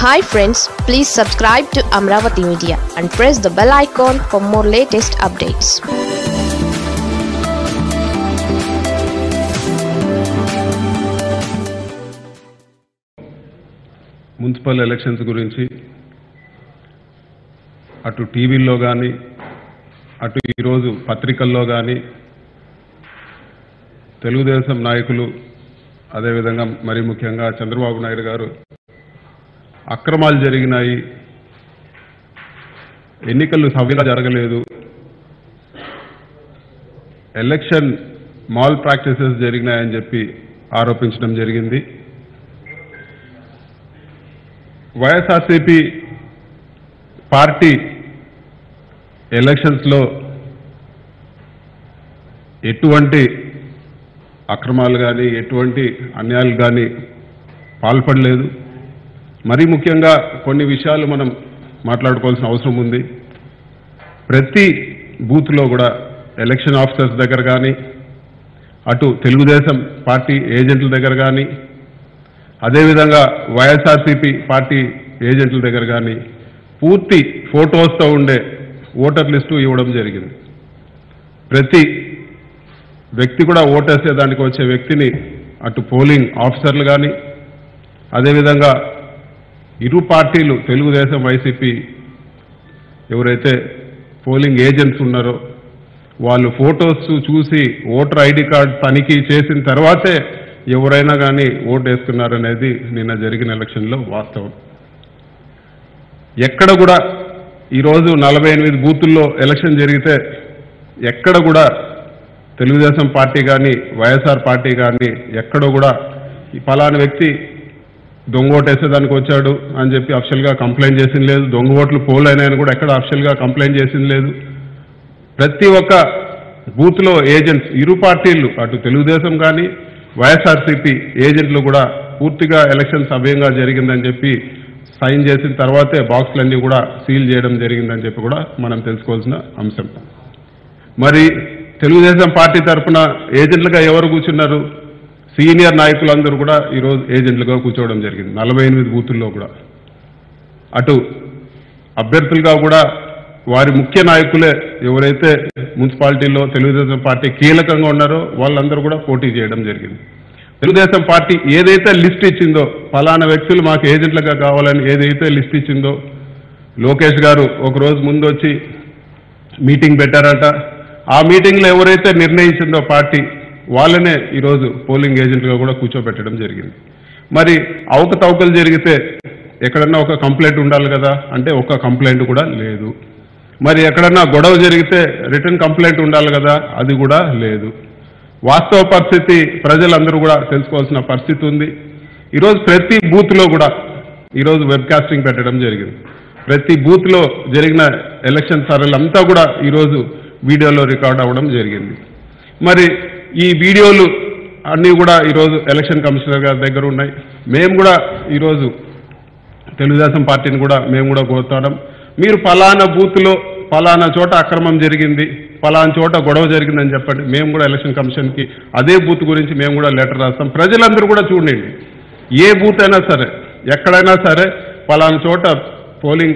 hi friends please subscribe to Amaravati media and press the bell icon for more latest updates municipal elections గురించి అటు టీవీల్లో కానీ అటు ఈరోజు పత్రికల్లో కానీ తెలుగుదేశం నాయకులు అదేవిధంగా మరి ముఖ్యంగా చంద్రబాబు నాయుడు గారు అక్రమాలు జరిగినాయి ఎన్నికలు సవ్యంగా జరగలేదు ఎలక్షన్ మాల్ ప్రాక్టీసెస్ జరిగినాయని చెప్పి ఆరోపించడం జరిగింది వైఎస్ఆర్సీపీ పార్టీ ఎలక్షన్స్లో ఎటువంటి అక్రమాలు కానీ ఎటువంటి అన్యాయాలు కానీ పాల్పడలేదు మరీ ముఖ్యంగా కొన్ని విషయాలు మనం మాట్లాడుకోవాల్సిన అవసరం ఉంది ప్రతి బూత్లో కూడా ఎలక్షన్ ఆఫీసర్స్ దగ్గర కానీ అటు తెలుగుదేశం పార్టీ ఏజెంట్ల దగ్గర కానీ అదేవిధంగా వైఎస్ఆర్సీపీ పార్టీ ఏజెంట్ల దగ్గర కానీ పూర్తి ఫోటోస్తో ఉండే ఓటర్ లిస్టు ఇవ్వడం జరిగింది ప్రతి వ్యక్తి కూడా ఓటేసేదానికి వచ్చే వ్యక్తిని అటు పోలింగ్ ఆఫీసర్లు కానీ అదేవిధంగా ఇరు పార్టీలు తెలుగుదేశం వైసీపీ ఎవరైతే పోలింగ్ ఏజెంట్స్ ఉన్నారో వాళ్ళు ఫోటోస్ చూసి ఓటర్ ఐడి కార్డ్ తనిఖీ చేసిన తర్వాతే ఎవరైనా కానీ ఓటు వేస్తున్నారనేది నిన్న జరిగిన ఎలక్షన్లో వాస్తవం ఎక్కడ కూడా ఈరోజు నలభై ఎనిమిది బూతుల్లో ఎలక్షన్ జరిగితే ఎక్కడ కూడా తెలుగుదేశం పార్టీ కానీ వైఎస్ఆర్ పార్టీ కానీ ఎక్కడ కూడా ఈ ఫలానా వ్యక్తి దొంగ ఓటు వేసేదానికి వచ్చాడు అని చెప్పి అఫిషియల్గా కంప్లైంట్ చేసింది లేదు దొంగ ఓట్లు పోల్ అయినాయని కూడా ఎక్కడ అఫిషియల్గా కంప్లైంట్ చేసింది లేదు ప్రతి ఒక్క బూత్లో ఏజెంట్స్ ఇరు పార్టీలు అటు తెలుగుదేశం కానీ వైఎస్ఆర్సీపీ ఏజెంట్లు కూడా పూర్తిగా ఎలక్షన్ సవ్యంగా జరిగిందని చెప్పి సైన్ చేసిన తర్వాతే బాక్సులన్నీ కూడా సీల్ చేయడం జరిగిందని చెప్పి కూడా మనం తెలుసుకోవాల్సిన అంశం మరి తెలుగుదేశం పార్టీ తరఫున ఏజెంట్లుగా ఎవరు కూర్చున్నారు సీనియర్ నాయకులందరూ కూడా ఈరోజు ఏజెంట్లుగా కూర్చోవడం జరిగింది నలభై ఎనిమిది బూతుల్లో కూడా అటు అభ్యర్థులుగా కూడా వారి ముఖ్య నాయకులే ఎవరైతే మున్సిపాలిటీలో తెలుగుదేశం పార్టీ కీలకంగా ఉన్నారో వాళ్ళందరూ కూడా పోటీ చేయడం జరిగింది తెలుగుదేశం పార్టీ ఏదైతే లిస్ట్ ఇచ్చిందో ఫలానా వ్యక్తులు మాకు ఏజెంట్లుగా కావాలని ఏదైతే లిస్ట్ ఇచ్చిందో లోకేష్ గారు ఒక రోజు ముందు వచ్చి మీటింగ్ పెట్టారట ఆ మీటింగ్లో ఎవరైతే నిర్ణయించిందో పార్టీ వాళ్ళనే ఈరోజు పోలింగ్ ఏజెంట్గా కూడా కూర్చోబెట్టడం జరిగింది మరి అవకతవకలు జరిగితే ఎక్కడన్నా ఒక కంప్లైంట్ ఉండాలి కదా అంటే ఒక కంప్లైంట్ కూడా లేదు మరి ఎక్కడన్నా గొడవ జరిగితే రిటర్న్ కంప్లైంట్ ఉండాలి కదా అది కూడా లేదు వాస్తవ పరిస్థితి ప్రజలందరూ కూడా తెలుసుకోవాల్సిన పరిస్థితి ఉంది ఈరోజు ప్రతి బూత్లో కూడా ఈరోజు వెబ్కాస్టింగ్ పెట్టడం జరిగింది ప్రతి బూత్లో జరిగిన ఎలక్షన్ సరళంతా కూడా ఈరోజు వీడియోలో రికార్డ్ అవ్వడం జరిగింది మరి ఈ వీడియోలు అన్నీ కూడా ఈరోజు ఎలక్షన్ కమిషనర్ గారి దగ్గర ఉన్నాయి మేము కూడా ఈరోజు తెలుగుదేశం పార్టీని కూడా మేము కూడా కోరుతాం మీరు ఫలానా బూత్లో ఫలానా చోట అక్రమం జరిగింది ఫలానా చోట గొడవ జరిగిందని చెప్పండి మేము కూడా ఎలక్షన్ కమిషన్కి అదే బూత్ గురించి మేము కూడా లెటర్ రాస్తాం ప్రజలందరూ కూడా చూడండి ఏ బూత్ అయినా సరే ఎక్కడైనా సరే ఫలానా చోట పోలింగ్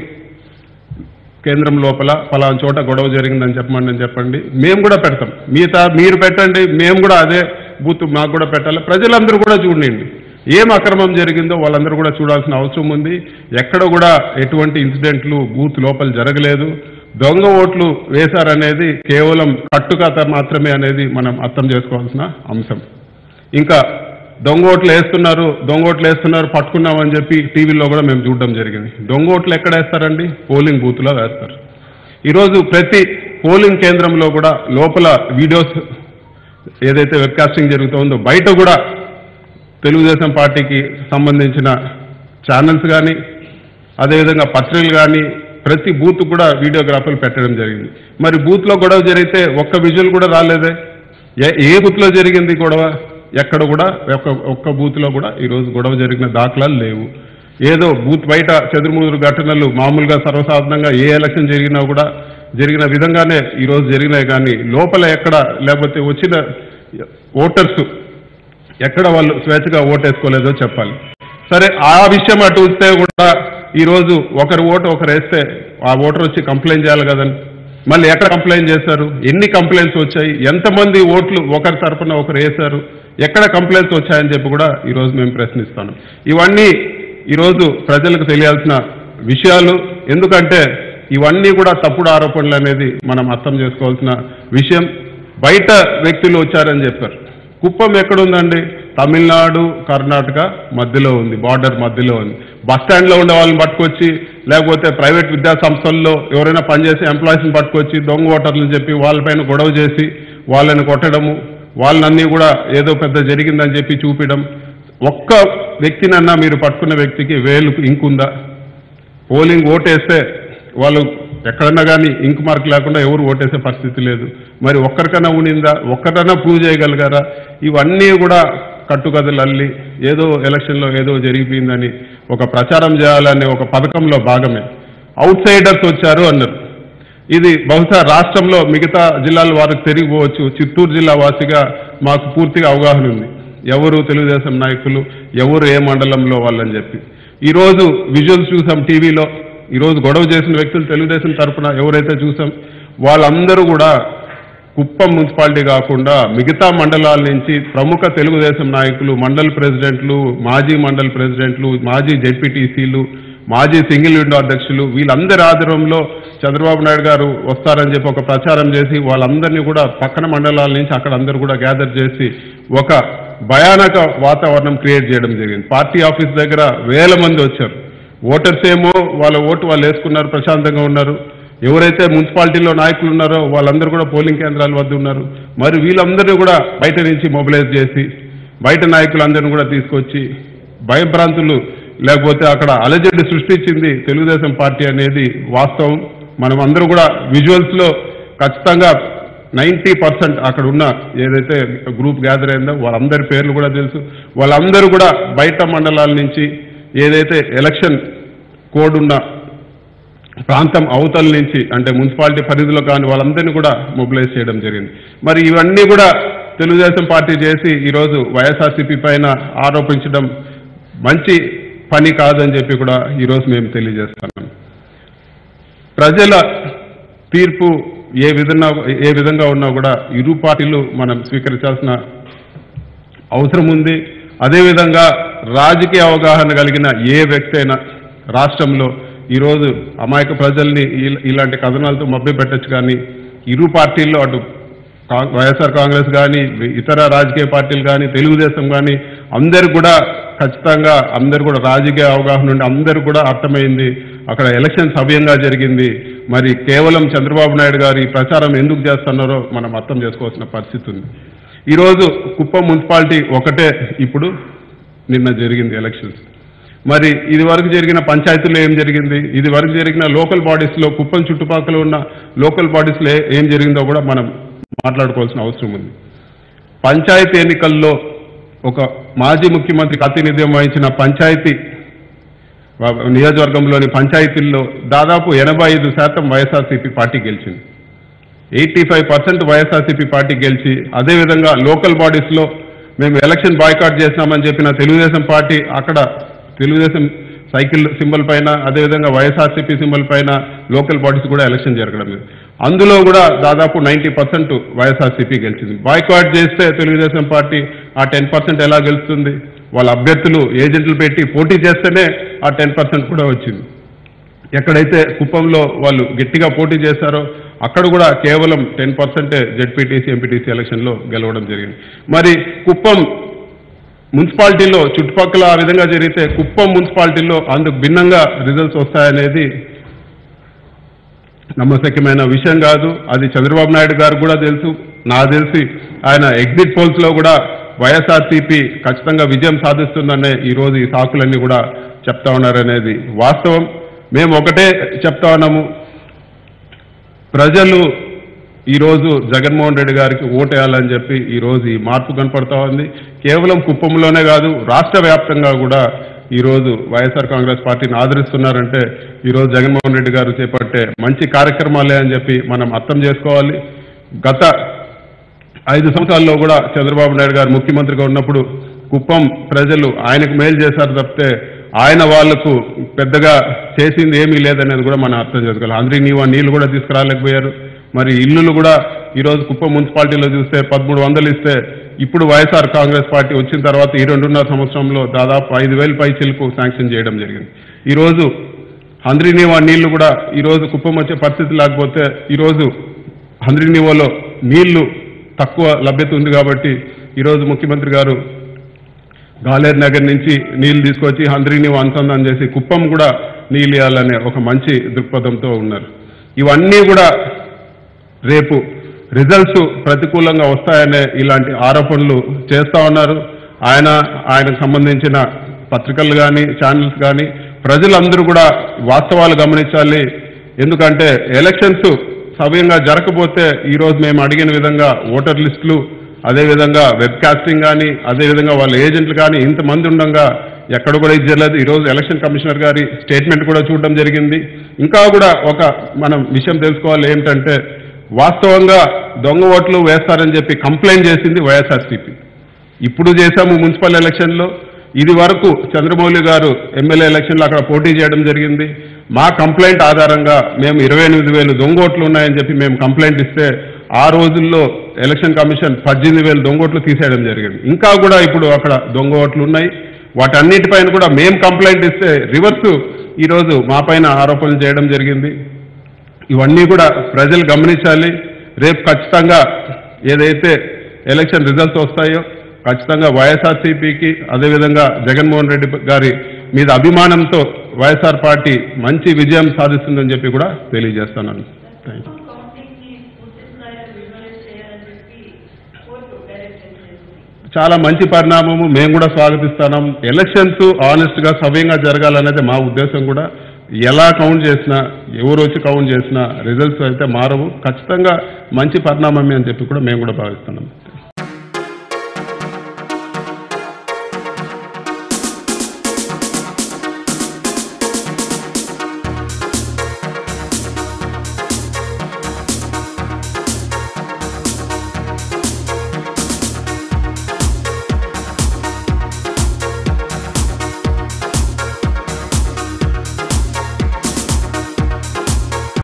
కేంద్రం లోపల ఫలానా చోట గొడవ జరిగిందని చెప్పమండి అని చెప్పండి మేము కూడా పెడతాం మిగతా మీరు పెట్టండి మేము కూడా అదే బూత్ మాకు కూడా పెట్టాలి ప్రజలందరూ కూడా చూడండి ఏం అక్రమం జరిగిందో వాళ్ళందరూ కూడా చూడాల్సిన అవసరం ఉంది ఎక్కడ కూడా ఎటువంటి ఇన్సిడెంట్లు బూత్ లోపల జరగలేదు దొంగ ఓట్లు వేశారనేది కేవలం కట్టుకథ మాత్రమే అనేది మనం అర్థం చేసుకోవాల్సిన అంశం ఇంకా దొంగ ఓట్లు వేస్తున్నారు దొంగ ఓట్లు వేస్తున్నారు పట్టుకున్నామని చెప్పి టీవీలో కూడా మేము చూడడం జరిగింది దొంగ ఓట్లు ఎక్కడ వేస్తారండి పోలింగ్ బూత్లో వేస్తారు ఈరోజు ప్రతి పోలింగ్ కేంద్రంలో కూడా లోపల వీడియోస్ ఏదైతే వెబ్కాస్టింగ్ జరుగుతుందో బయట కూడా తెలుగుదేశం పార్టీకి సంబంధించిన ఛానల్స్ కానీ అదేవిధంగా పత్రికలు కానీ ప్రతి బూత్ కూడా వీడియోగ్రాఫర్లు పెట్టడం జరిగింది మరి బూత్లో గొడవ జరిగితే ఒక్క విజువల్ కూడా రాలేదే ఏ ఏ బూత్లో జరిగింది గొడవ ఎక్కడ కూడా ఒక్క ఒక్క బూత్లో కూడా ఈరోజు గొడవ జరిగిన దాఖలాలు లేవు ఏదో బూత్ బయట చెదురుముదురు ఘటనలు మామూలుగా సర్వసాధారణంగా ఏ ఎలక్షన్ జరిగినా కూడా జరిగిన విధంగానే ఈరోజు జరిగినాయి కానీ లోపల ఎక్కడ లేకపోతే వచ్చిన ఓటర్స్ ఎక్కడ వాళ్ళు స్వేచ్ఛగా ఓటేసుకోలేదో చెప్పాలి సరే ఆ విషయం అటు వస్తే కూడా ఈరోజు ఒకరు ఓటు ఒకరు వేస్తే ఆ ఓటర్ వచ్చి కంప్లైంట్ చేయాలి కదండి మళ్ళీ ఎక్కడ కంప్లైంట్ చేశారు ఎన్ని కంప్లైంట్స్ వచ్చాయి ఎంతమంది ఓట్లు ఒకరి తరపున ఒకరు వేశారు ఎక్కడ కంప్లైంట్స్ వచ్చాయని చెప్పి కూడా ఈరోజు మేము ప్రశ్నిస్తాను ఇవన్నీ ఈరోజు ప్రజలకు తెలియాల్సిన విషయాలు ఎందుకంటే ఇవన్నీ కూడా తప్పుడు ఆరోపణలు అనేది మనం అర్థం చేసుకోవాల్సిన విషయం బయట వ్యక్తులు వచ్చారని చెప్పారు కుప్పం ఎక్కడుందండి తమిళనాడు కర్ణాటక మధ్యలో ఉంది బార్డర్ మధ్యలో ఉంది బస్ స్టాండ్లో ఉండే వాళ్ళని పట్టుకొచ్చి లేకపోతే ప్రైవేట్ విద్యా సంస్థల్లో ఎవరైనా పనిచేసే ఎంప్లాయీస్ని పట్టుకొచ్చి దొంగ ఓటర్లు చెప్పి వాళ్ళపైన గొడవ చేసి వాళ్ళని కొట్టడము వాళ్ళన్నీ కూడా ఏదో పెద్ద జరిగిందని చెప్పి చూపించడం ఒక్క వ్యక్తినన్నా మీరు పట్టుకున్న వ్యక్తికి వేలు ఇంకుందా పోలింగ్ ఓటేస్తే వాళ్ళు ఎక్కడన్నా కానీ ఇంక్ మార్క్ లేకుండా ఎవరు ఓటేసే పరిస్థితి లేదు మరి ఒక్కరికన్నా ఉనిందా ఒక్కరన్నా ప్రూవ్ చేయగలిగారా ఇవన్నీ కూడా కట్టుకథలు అల్లి ఏదో ఎలక్షన్లో ఏదో జరిగిపోయిందని ఒక ప్రచారం చేయాలనే ఒక పథకంలో భాగమే అవుట్ సైడర్స్ వచ్చారు అన్నారు ఇది బహుశా రాష్ట్రంలో మిగతా జిల్లాల వారికి తిరిగిపోవచ్చు చిత్తూరు జిల్లా వాసిగా మాకు పూర్తిగా అవగాహన ఉంది ఎవరు తెలుగుదేశం నాయకులు ఎవరు ఏ మండలంలో వాళ్ళని చెప్పి ఈరోజు విజువల్స్ చూసాం టీవీలో ఈరోజు గొడవ చేసిన వ్యక్తులు తెలుగుదేశం తరపున ఎవరైతే చూసాం వాళ్ళందరూ కూడా కుప్పం మున్సిపాలిటీ కాకుండా మిగతా మండలాల నుంచి ప్రముఖ తెలుగుదేశం నాయకులు మండల్ ప్రెసిడెంట్లు మాజీ మండల్ ప్రెసిడెంట్లు మాజీ జెడ్పీటీసీలు మాజీ సింగిల్ విండో అధ్యక్షులు వీళ్ళందరి ఆధ్వర్యంలో చంద్రబాబు నాయుడు గారు వస్తారని చెప్పి ఒక ప్రచారం చేసి వాళ్ళందరినీ కూడా పక్కన మండలాల నుంచి అక్కడ అందరూ కూడా గ్యాదర్ చేసి ఒక భయానక వాతావరణం క్రియేట్ చేయడం జరిగింది పార్టీ ఆఫీస్ దగ్గర వేల మంది వచ్చారు ఓటర్స్ ఏమో వాళ్ళ ఓటు వాళ్ళు వేసుకున్నారు ప్రశాంతంగా ఉన్నారు ఎవరైతే మున్సిపాలిటీలో నాయకులు ఉన్నారో వాళ్ళందరూ కూడా పోలింగ్ కేంద్రాల వద్ద ఉన్నారు మరి వీళ్ళందరినీ కూడా బయట నుంచి మొబిలైజ్ చేసి బయట నాయకులందరినీ కూడా తీసుకొచ్చి భయభ్రాంతులు లేకపోతే అక్కడ అలజడి సృష్టించింది తెలుగుదేశం పార్టీ అనేది వాస్తవం మనం అందరూ కూడా విజువల్స్లో ఖచ్చితంగా నైంటీ పర్సెంట్ అక్కడ ఉన్న ఏదైతే గ్రూప్ గ్యాదర్ అయిందో వాళ్ళందరి పేర్లు కూడా తెలుసు వాళ్ళందరూ కూడా బయట మండలాల నుంచి ఏదైతే ఎలక్షన్ కోడ్ ఉన్న ప్రాంతం అవతల నుంచి అంటే మున్సిపాలిటీ పరిధిలో కానీ వాళ్ళందరినీ కూడా మొబిలైజ్ చేయడం జరిగింది మరి ఇవన్నీ కూడా తెలుగుదేశం పార్టీ చేసి ఈరోజు వైఎస్ఆర్సీపీ పైన ఆరోపించడం మంచి పని కాదని చెప్పి కూడా ఈరోజు మేము తెలియజేస్తున్నాం ప్రజల తీర్పు ఏ విధంగా ఏ విధంగా ఉన్నా కూడా ఇరు పార్టీలు మనం స్వీకరించాల్సిన అవసరం ఉంది అదేవిధంగా రాజకీయ అవగాహన కలిగిన ఏ వ్యక్తి అయినా రాష్ట్రంలో ఈరోజు అమాయక ప్రజల్ని ఇల- ఇలాంటి కథనాలతో మభ్యపెట్టచ్చు కానీ ఇరు పార్టీల్లో అటు కా- వైఎస్ఆర్ కాంగ్రెస్ కానీ ఇతర రాజకీయ పార్టీలు కానీ తెలుగుదేశం కానీ అందరు కూడా ఖచ్చితంగా అందరు కూడా రాజకీయ అవగాహన నుండి అందరూ కూడా అర్థమైంది అక్కడ ఎలక్షన్ సవ్యంగా జరిగింది మరి కేవలం చంద్రబాబు నాయుడు గారు ఈ ప్రచారం ఎందుకు చేస్తున్నారో మనం అర్థం చేసుకోవాల్సిన పరిస్థితి ఉంది ఈరోజు కుప్పం మున్సిపాలిటీ ఒకటే ఇప్పుడు నిన్న జరిగింది ఎలక్షన్స్ మరి ఇది వరకు జరిగిన పంచాయతీలో ఏం జరిగింది ఇది వరకు జరిగిన లోకల్ బాడీస్లో కుప్పం చుట్టుపక్కల ఉన్న లోకల్ బాడీస్లో ఏ- ఏం జరిగిందో కూడా మనం మాట్లాడుకోవాల్సిన అవసరం ఉంది పంచాయతీ ఎన్నికల్లో ఒక మాజీ ముఖ్యమంత్రి ప్రాతినిధ్యం వహించిన పంచాయతీ వా- నియోజకవర్గంలోని పంచాయతీల్లో దాదాపు ఎనభై ఐదు శాతం వైఎస్ఆర్సీపీ పార్టీ గెలిచింది eighty five percent YSRCP party గెలిచి అదేవిధంగా లోకల్ బాడీస్లో మేము ఎలక్షన్ బాయ్కాట్ చేసినామని చెప్పిన తెలుగుదేశం పార్టీ అక్కడ తెలుగుదేశం సైకిల్ సింబల్ పైన అదేవిధంగా వైఎస్ఆర్సీపీ సింబల్ పైన లోకల్ బాడీస్ కూడా ఎలక్షన్ జరగడం లేదు అందులో కూడా దాదాపు నైంటీ పర్సెంట్ వైఎస్ఆర్సీపీ గెలిచింది బాయ్కాట్ చేస్తే తెలుగుదేశం పార్టీ ఆ టెన్ పర్సెంట్ ఎలా గెలుస్తుంది వాళ్ళ అభ్యర్థులు ఏజెంట్లు పెట్టి పోటీ చేస్తేనే ఆ టెన్ పర్సెంట్ కూడా వచ్చింది ఎక్కడైతే కుప్పంలో వాళ్ళు గట్టిగా పోటీ చేశారో అక్కడ కూడా కేవలం టెన్ పర్సెంటే జెడ్పీటీసీ ఎంపీటీసీ ఎలక్షన్లో గెలవడం జరిగింది మరి కుప్పం మున్సిపాలిటీలో చుట్టుపక్కల ఆ విధంగా జరిగితే కుప్పం మున్సిపాలిటీలో అందుకు భిన్నంగా రిజల్ట్స్ వస్తాయనేది నమ్మశక్యమైన విషయం కాదు అది చంద్రబాబు నాయుడు గారు కూడా తెలుసు నాకు తెలిసి ఆయన ఎగ్జిట్ పోల్స్ లో కూడా వైఎస్ఆర్సీపీ ఖచ్చితంగా విజయం సాధిస్తుందనే ఈ రోజు ఈ సాకులన్నీ కూడా చెప్తా ఉన్నారనేది వాస్తవం మేము ఒకటే చెప్తా ఉన్నాము ప్రజలు ఈరోజు జగన్మోహన్ రెడ్డి గారికి ఓటేయాలని చెప్పి ఈరోజు ఈ మార్పు కనపడతా ఉంది కేవలం కుప్పంలోనే కాదు రాష్ట్ర వ్యాప్తంగా కూడా ఈరోజు వైఎస్ఆర్ కాంగ్రెస్ పార్టీని ఆదరిస్తున్నారంటే ఈరోజు జగన్మోహన్ రెడ్డి గారు చేపట్టే మంచి కార్యక్రమాలే అని చెప్పి మనం అర్థం చేసుకోవాలి గత ఐదు సంవత్సరాల్లో కూడా చంద్రబాబు నాయుడు గారు ముఖ్యమంత్రిగా ఉన్నప్పుడు కుప్పం ప్రజలు ఆయనకు మేలు చేశారు తప్పితే ఆయన వాళ్లకు పెద్దగా చేసింది ఏమీ లేదనేది కూడా మనం అర్థం చేసుకోవాలి అందరి నీవు ఆ నీళ్లు కూడా తీసుకురాలేకపోయారు మరి ఇల్లులు కూడా ఈరోజు కుప్పం మున్సిపాలిటీలో చూస్తే పదమూడు వందలు ఇస్తే ఇప్పుడు వైఎస్ఆర్ కాంగ్రెస్ పార్టీ వచ్చిన తర్వాత ఈ రెండున్నర సంవత్సరంలో దాదాపు ఐదు వేల పై చిలుకు శాంక్షన్ చేయడం జరిగింది ఈరోజు హంద్రీనీవా నీళ్లు కూడా ఈరోజు కుప్పం వచ్చే పరిస్థితి లేకపోతే ఈరోజు హంద్రీనీవాలో నీళ్లు తక్కువ లభ్యత ఉంది కాబట్టి ఈరోజు ముఖ్యమంత్రి గారు గాలేరు నగర్ నుంచి నీళ్లు తీసుకొచ్చి హంద్రీని అనుసంధానం చేసి కుప్పం కూడా నీళ్ళు ఇవ్వాలనే ఒక మంచి దృక్పథంతో ఉన్నారు ఇవన్నీ కూడా రేపు రిజల్ట్స్ ప్రతికూలంగా వస్తాయనే ఇలాంటి ఆరోపణలు చేస్తా ఉన్నారు ఆయన ఆయనకు సంబంధించిన పత్రికలు కానీ ఛానల్స్ కానీ ప్రజలందరూ కూడా వాస్తవాలు గమనించాలి ఎందుకంటే ఎలక్షన్స్ సవ్యంగా జరగకపోతే ఈరోజు మేము అడిగిన విధంగా ఓటర్ లిస్టులు అదేవిధంగా వెబ్ కాస్టింగ్ కానీ అదేవిధంగా వాళ్ళ ఏజెంట్లు కానీ ఇంతమంది ఉండగా ఎక్కడ కూడా ఇది జరగలేదు ఈరోజు ఎలక్షన్ కమిషనర్ గారి స్టేట్మెంట్ కూడా చూడడం జరిగింది ఇంకా కూడా ఒక మనం విషయం తెలుసుకోవాలి ఏమిటంటే వాస్తవంగా దొంగ ఓట్లు వేస్తారని చెప్పి కంప్లైంట్ చేసింది వైఎస్ఆర్సీపీ ఇప్పుడు చేశాము మున్సిపల్ ఎలక్షన్లో ఇది వరకు చంద్రమౌళి గారు ఎమ్మెల్యే ఎలక్షన్లో అక్కడ పోటీ చేయడం జరిగింది మా కంప్లైంట్ ఆధారంగా మేము ఇరవై ఎనిమిది వేలు దొంగోట్లు ఉన్నాయని చెప్పి మేము కంప్లైంట్ ఇస్తే ఆ రోజుల్లో ఎలక్షన్ కమిషన్ పద్దెనిమిది వేలు దొంగోట్లు తీసేయడం జరిగింది ఇంకా కూడా ఇప్పుడు అక్కడ దొంగ ఓట్లు ఉన్నాయి వాటన్నిటిపైన కూడా మేము కంప్లైంట్ ఇస్తే రివర్స్ ఈరోజు మా పైన ఆరోపణలు చేయడం జరిగింది ఇవన్నీ కూడా ప్రజలు గమనించాలి రేపు ఖచ్చితంగా ఏదైతే ఎలక్షన్ రిజల్ట్స్ వస్తాయో ఖచ్చితంగా వైఎస్ఆర్సీపీకి అదేవిధంగా జగన్మోహన్ రెడ్డి గారి మీద అభిమానంతో వైఎస్ఆర్ పార్టీ మంచి విజయం సాధిస్తుందని చెప్పి కూడా తెలియజేస్తున్నాను థ్యాంక్ యూ కౌంటింగ్ ని పూర్తి స్థాయిలో విజువలైజ్ చేయాలని చెప్పి కోర్టు డైరెక్షన్ చేసింది చాలా మంచి పరిణామము మేము కూడా స్వాగతిస్తున్నాం ఎలక్షన్స్ ఆనెస్ట్ గా సవ్యంగా జరగాలనేది మా ఉద్దేశం కూడా ఎలా కౌంట్ చేసినా ఎవరు వచ్చి కౌంట్ చేసినా రిజల్ట్స్ అయితే మారవు ఖచ్చితంగా మంచి పరిణామమే అని చెప్పి కూడా మేము కూడా భావిస్తున్నాం